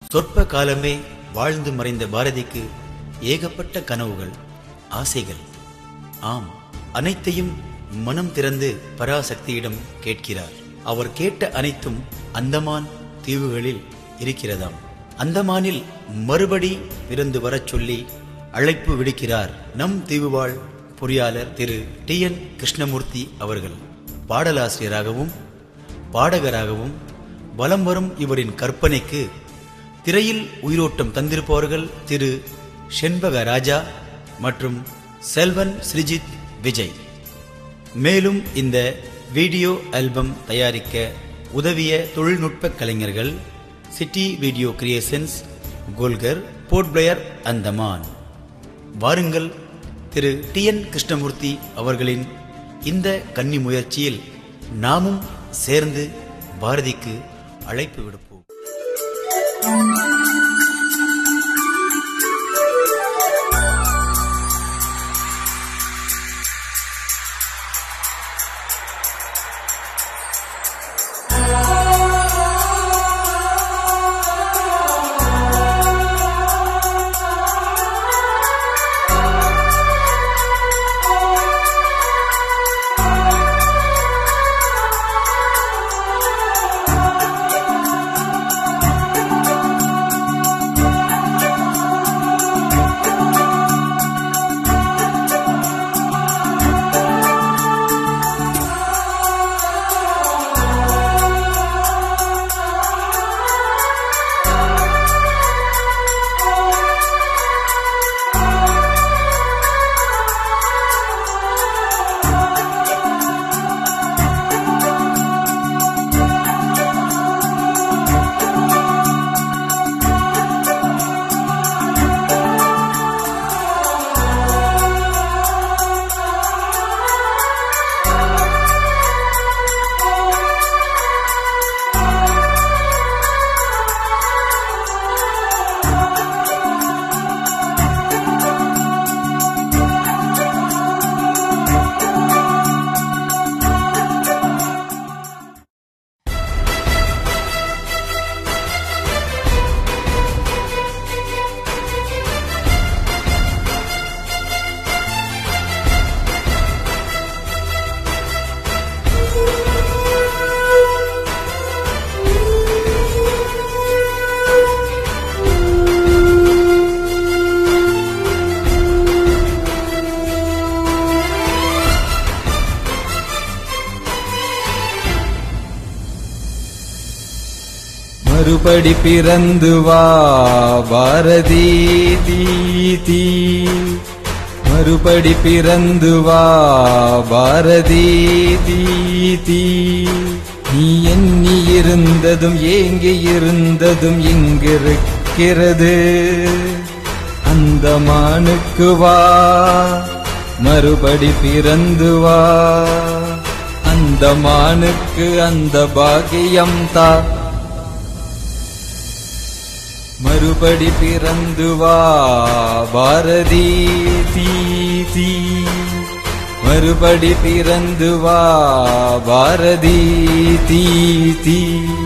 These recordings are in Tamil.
சொற்ப காலமே வாழ்ந்து மறைந்த பாரதிக்கு ஏகப்பட்ட கனவுகள் ஆசைகள் ஆம் அனைத்தையும் மனம் திறந்து பராசக்தியிடம் கேட்கிறார் அவர் கேட்ட அனைத்தும் அந்தமான் தீவுகளில் இருக்கிறதாம் அந்தமானில் மறுபடி பிறந்து வரச் சொல்லி அழைப்பு விடுக்கிறார் நம் தீவுவாழ் பொறியாளர் திரு டி என் கிருஷ்ணமூர்த்தி அவர்கள் பாடலாசிரியராகவும் பாடகராகவும் வலம் வரும் இவரின் கற்பனைக்கு திரையில் உயிரோட்டம் தந்திருப்பவர்கள் திரு செண்பக ராஜா மற்றும் செல்வன் ஸ்ரிஜித் விஜய் மேலும் இந்த வீடியோ ஆல்பம் தயாரிக்க உதவிய தொழில்நுட்ப கலைஞர்கள் சிட்டி வீடியோ கிரியேஷன்ஸ் கோல்கர் போர்ட் பிளேயர் அந்தமான் வாருங்கள் திரு டி என் கிருஷ்ணமூர்த்தி அவர்களின் இந்த கன்னி முயற்சியில் நாமும் சேர்ந்து பாரதிக்கு அழைப்பு விடுப்போம் மறுபடி பிறந்து வா பாரதி தீ தீ மறுபடி பிறந்து வா பாரதி தீ தீ நீ எண்ணி இருந்ததும் ஏங்கி இருந்ததும் இங்கிருக்கிறது அந்த மானுக்கு வா மறுபடி பிறந்து வா அந்த மானுக்கு அந்த பாகியம் தா மறுபடி பிறந்து வா பாரதி தீ தீ மறுபடி பிறந்து வா பாரதி தீ தீ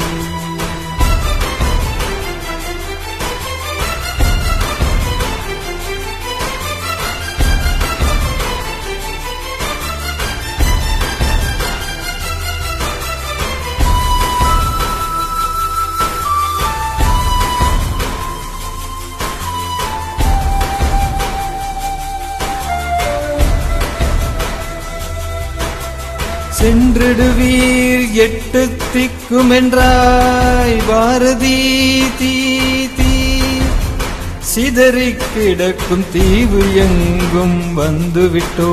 சென்றிடுவீர் எட்டு திக்குமென்றாய் பாரதி தீ தீ சிதறிக் கிடக்கும் தீவு எங்கும் வந்துவிட்டோ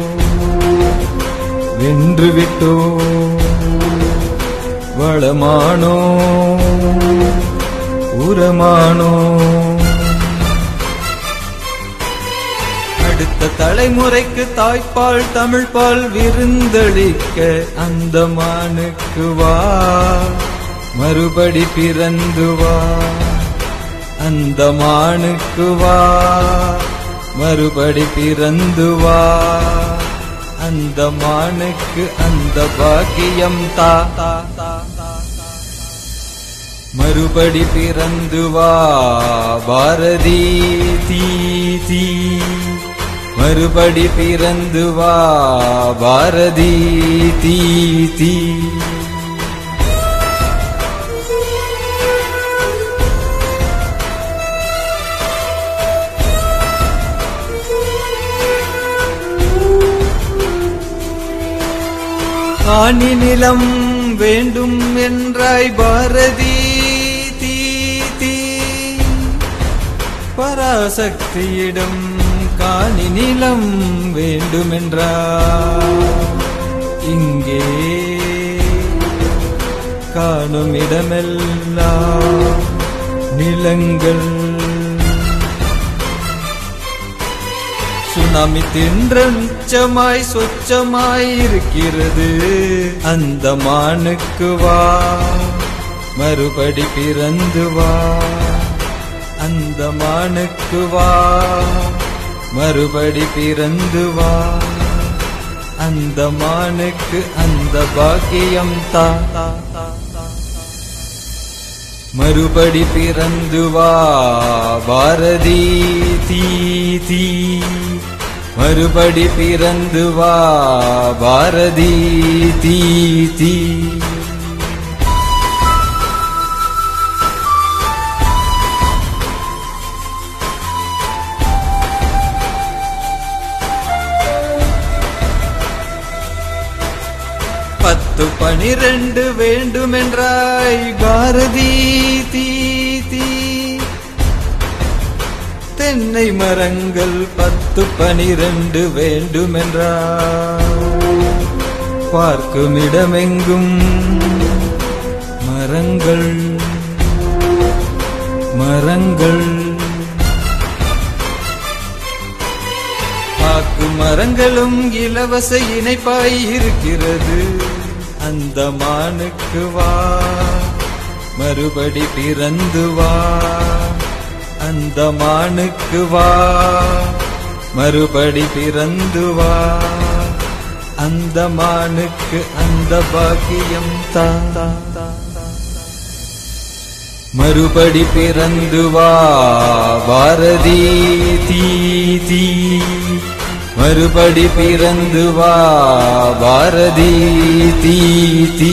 வென்று விட்டோ வளமானோ உரமானோ அடுத்த தலைமுறைக்கு தாய்ப்பால் தமிழ்பால் விருந்தளிக்க அந்த மானுக்கு வா மறுபடி பிறந்து வா அந்த மானுக்கு வா மறுபடி பிறந்து வா அந்த மானுக்கு அந்த பாக்கியம் தா தா தா தா தா மறுபடி பிறந்து வா பாரதி தீ தீ மறுபடி பிறந்து வா பாரதி தீ தீ காணி நிலம் வேண்டும் என்றாய் பாரதி தீ தீ பராசக்தியிடம் காணி நிலம் வேண்டுமென்றாய் இங்கே காணும் இடமெல்லாம் நிலங்கள் சுனாமி தின்றஞ்சமாய் சொச்சமாய் இருக்கிறது அந்த மானுக்கு வா மறுபடி பிறந்து வா அந்த மானுக்கு வா மறுபடி பிறந்து வா அந்த மானுக்கு அந்த பாக்கியம் தா தா, தா, தா. மறுபடி பிறந்து வா பாரதி தீ தீ மறுபடி பிறந்து வா பாரதி தீ தீ பத்து பனிரெண்டு வேண்டுமென்றாய் பாரதி தீ தீ தென்னை மரங்கள் பத்து பனிரெண்டு வேண்டுமென்றாய் பார்க்கும் இடமெங்கும் மரங்கள் மரங்கள் பாக்கு மரங்களும் இலவச இணைப்பாய் இருக்கிறது அந்த மானுக்கு வா மறுபடி பிறந்து வா அந்த மானுக்கு வா மறுபடி பிறந்து வா அந்த மானுக்கு அந்த பாக்கியம் தா தா, தா, தா. மறுபடி பிறந்து வா பாரதி தீ தீ மறுபடி பிறந்து வா பாரதி தீ தீ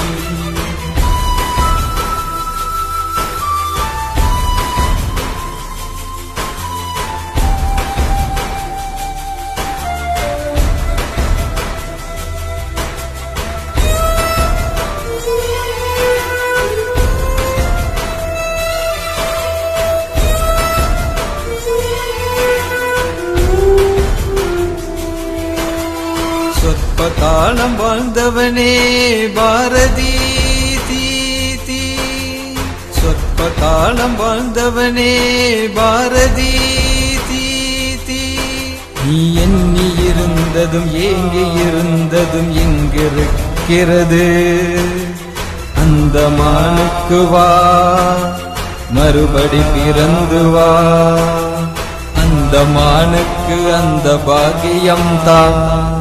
சொற்ப காலம் வாழ்ந்தவனே பாரதி தீ தீ சொற்ப காலம் வாழ்ந்தவனே பாரதி தீ தீ நீ எண்ணி இருந்ததும் ஏங்கி இருந்ததும் எங்கிருக்கிறது அந்த மானுக்கு வா மறுபடி பிறந்து வா அந்த மானுக்கு அந்த பாக்கியம் தான்